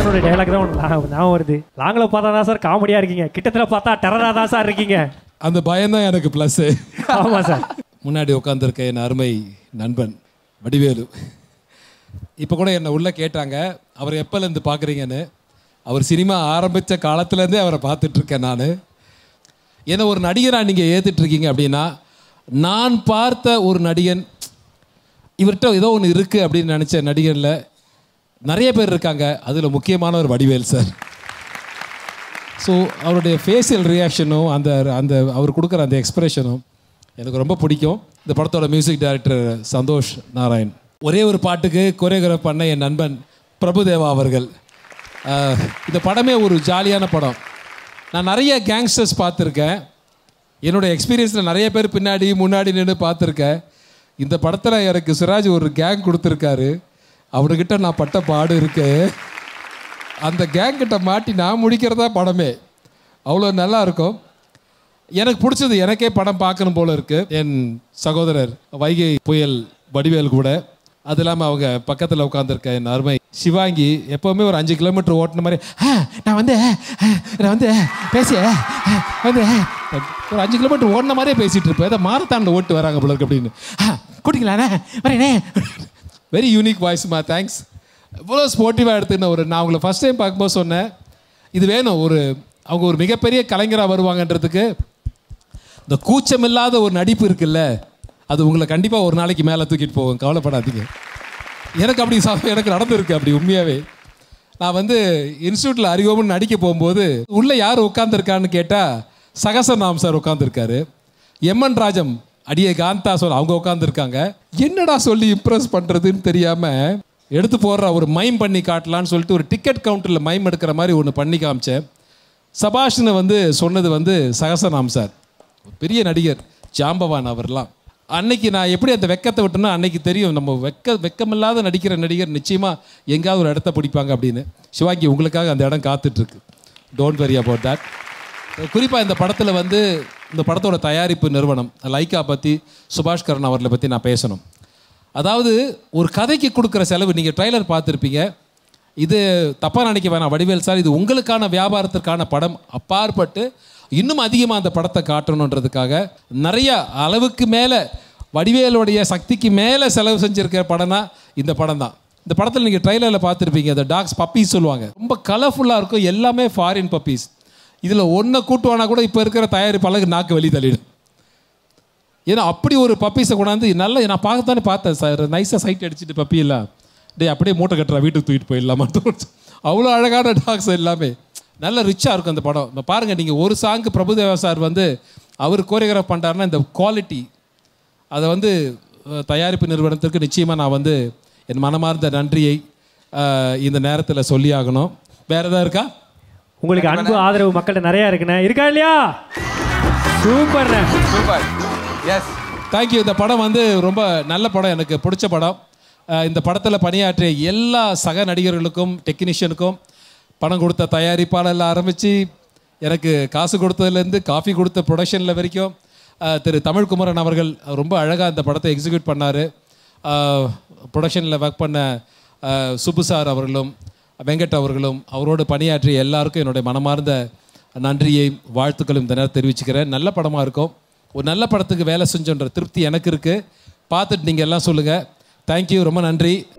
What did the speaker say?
சாரோட டைலாக் தான் ஒன்று ஞா- ஞாபகம் வருது லாங்கில் பார்த்தா தான் சார் காமெடியாக இருக்கீங்க கிட்டத்தில் பார்த்தா டெரராக தான் சார் இருக்கீங்க அந்த பயம்தான் எனக்கு ப்ளஸ்ஸு ஆமாம் சார் முன்னாடி உட்காந்துருக்க என் அருமை நண்பன் வடிவேலு இப்போ கூட என்னை உள்ளே கேட்டாங்க அவர் எப்போலேருந்து பார்க்குறீங்கன்னு அவர் சினிமா ஆரம்பித்த காலத்துலேருந்தே அவரை பார்த்துட்ருக்கேன் நான் என்ன ஒரு நடிகராக நீங்கள் ஏற்றுட்ருக்கீங்க அப்படின்னா நான் பார்த்த ஒரு நடிகன் இவர்கிட்ட ஏதோ ஒன்று இருக்குது அப்படின்னு நினச்ச நடிகரில் நிறைய பேர் இருக்காங்க அதில் முக்கியமான ஒரு வடிவேல் சார் ஸோ அவருடைய ஃபேஷியல் ரியாக்ஷனும் அந்த அந்த அவர் கொடுக்குற அந்த எக்ஸ்பிரஷனும் எனக்கு ரொம்ப பிடிக்கும் இந்த படத்தோட மியூசிக் டைரக்டர் சந்தோஷ் நாராயண் ஒரே ஒரு பாட்டுக்கு கொரியோகிராஃப் பண்ண என் நண்பன் பிரபுதேவா அவர்கள் ஆஹ், இந்த படமே ஒரு ஜாலியான படம் நான் நிறைய கேங்ஸ்டர்ஸ் பார்த்துருக்கேன் என்னோட எக்ஸ்பீரியன்ஸில் நிறைய பேர் பின்னாடி முன்னாடி நின்று பார்த்துருக்கேன் இந்த படத்தில் எனக்கு சிராஜ் ஒரு கேங் கொடுத்துருக்காரு அவர்கிட்ட நான் பட்ட பாடு இருக்கு அந்த கேங் கிட்ட மாட்டி நான் முடிக்கிறதா படமே அவ்வளோ நல்லா இருக்கும் எனக்கு பிடிச்சது எனக்கே படம் பார்க்கணும் போல இருக்கு என் சகோதரர் வைகை புயல் வடிவேல் கூட அது இல்லாமல் அவங்க பக்கத்தில் உட்காந்துருக்க என் அருமை சிவாங்கி எப்போவுமே ஒரு அஞ்சு கிலோமீட்டர் ஓட்டின மாதிரி "ஆ, நான் வந்து ஆ, நான் வந்து பேசி ஆ, வந்து ஆ." ஒரு அஞ்சு கிலோமீட்டர் ஓடின மாதிரியே பேசிகிட்டு இருப்பேன் ஏதோ மாரத்தானில் ஓட்டு வராங்க போல இருக்கு அப்படின்னு "ஆ, கூட்டிங்களாண்ணே வரேனே வெரி யூனிக் வாய்ஸ்மா தேங்க்ஸ் இவ்வளோ ஸ்போர்ட்டிவாக எடுத்துக்கின ஒரு நான் உங்களை ஃபஸ்ட் டைம் பார்க்கும்போது சொன்னேன் இது வேணும் ஒரு அவங்க ஒரு மிகப்பெரிய கலைஞராக வருவாங்கன்றதுக்கு இந்த கூச்சமில்லாத ஒரு நடிப்பு இருக்குல்ல அது உங்களை கண்டிப்பாக ஒரு நாளைக்கு மேலே தூக்கிட்டு போகும் கவலைப்படாதீங்க எனக்கு அப்படி ச- எனக்கு நடந்திருக்கு அப்படி உண்மையாகவே நான் வந்து இன்ஸ்டியூட்டில் அறிவோம்னு நடிக்க போகும்போது உள்ளே யார் உட்காந்துருக்கான்னு கேட்டால் சகசநாம் சார் உட்காந்துருக்காரு எம்என் ராஜம் அடியே காந்தா சொல் அவங்க உட்காந்துருக்காங்க என்னடா சொல்லி இம்ப்ரெஸ் பண்ணுறதுன்னு தெரியாமல் எடுத்து போடுற ஒரு மைம் பண்ணி காட்டலான்னு சொல்லிட்டு ஒரு டிக்கெட் கவுண்டரில் மைம் எடுக்கிற மாதிரி ஒன்று பண்ணி காமிச்சேன் சபாஷ்னு வந்து சொன்னது வந்து சகசநாம் சார் ஒரு பெரிய நடிகர் ஜாம்பவான் அவர்லாம் அன்னைக்கு நான் எப்படி அந்த வெக்கத்தை விட்டேன்னா அன்னைக்கு தெரியும் நம்ம வெக்க வெக்கமில்லாத நடிக்கிற நடிகர் நிச்சயமாக எங்கேயாவது ஒரு இடத்த பிடிப்பாங்க அப்படின்னு சிவாங்கி உங்களுக்காக அந்த இடம் காத்துட்ருக்கு டோன்ட் வெரி அபவுட் தட் குறிப்பாக இந்த படத்தில் வந்து இந்த படத்தோட தயாரிப்பு நிறுவனம் லைக்கா பற்றி சுபாஷ் கரன் அவர்களை பற்றி நான் பேசணும் அதாவது ஒரு கதைக்கு கொடுக்குற செலவு நீங்கள் ட்ரைலர் பார்த்துருப்பீங்க இது தப்பாக நினைக்க வேணாம் வடிவேல் சார் இது உங்களுக்கான வியாபாரத்திற்கான படம் அப்பாற்பட்டு இன்னும் அதிகமாக அந்த படத்தை காட்டணுன்றதுக்காக நிறைய அளவுக்கு மேலே வடிவேலுடைய சக்திக்கு மேலே செலவு செஞ்சுருக்கிற படம்னா இந்த படம் தான் இந்த படத்தில் நீங்கள் ட்ரைலரில் பார்த்துருப்பீங்க அந்த டாக்ஸ் பப்பீஸ் சொல்லுவாங்க ரொம்ப கலர்ஃபுல்லாக இருக்கும் எல்லாமே ஃபாரின் பப்பீஸ் இதில் ஒன்றை கூட்டுவானா கூட இப்போ இருக்கிற தயாரிப்பாளருக்கு நாக்கு வெளி தள்ளிடும் ஏன்னா அப்படி ஒரு பப்பீஸை கொண்டாந்து நல்ல நான் பார்க்கத்தானே பார்த்தேன் சார் நைஸாக சைட் அடிச்சுட்டு பப்பி எல்லாம் டேய் அப்படியே மூட்டை கட்டுறா வீட்டுக்கு தூக்கிட்டு போயிடலாமா தோணுச்சு அவ்வளோ அழகான டாக்ஸ் எல்லாமே நல்ல ரிச்சாக இருக்கும் அந்த படம் இப்போ பாருங்கள் நீங்கள் ஒரு சாங்கு பிரபுதேவா சார் வந்து அவர் கோரியோகிராஃப் பண்ணுறாருன்னா இந்த குவாலிட்டி அதை வந்து அஹ், தயாரிப்பு நிறுவனத்திற்கு நிச்சயமாக நான் வந்து என் மனமார்ந்த நன்றியை அஹ், இந்த நேரத்தில் சொல்லி ஆகணும் வேறு எதாவது இருக்கா உங்களுக்கு அன்பு ஆதரவு மக்கள்கிட்ட நிறையா இருக்குண்ணே இருக்கா இல்லையா சூப்பர்ண்ணே சூப்பர் எஸ் தேங்க்யூ இந்த படம் வந்து ரொம்ப நல்ல படம் எனக்கு பிடிச்ச படம் அஹ் இந்த படத்தில் பணியாற்றிய எல்லா சக நடிகர்களுக்கும் டெக்னீஷியனுக்கும் பணம் கொடுத்த தயாரிப்பாளர்ல ஆரம்பித்து எனக்கு காசு கொடுத்ததுலேருந்து காஃபி கொடுத்த ப்ரொடக்ஷனில் வரைக்கும் அஹ் திரு தமிழ்குமரன் அவர்கள் ரொம்ப அழகாக இந்த படத்தை எக்ஸிக்யூட் பண்ணார் ப்ரொடக்ஷனில் ஒர்க் பண்ண அஹ் சுப்பு சார் அவர்களும் வெங்கட் அவர்களும் அவரோடு பணியாற்றிய எல்லாருக்கும் என்னுடைய மனமார்ந்த நன்றியை வாழ்த்துக்களும் இந்த நேரம் தெரிவிச்சுக்கிறேன் நல்ல படமாக இருக்கும் ஒரு நல்ல படத்துக்கு வேலை செஞ்சோன்ற திருப்தி எனக்கு இருக்குது பார்த்துட்டு நீங்கள் எல்லாம் சொல்லுங்கள் தேங்க்யூ ரொம்ப நன்றி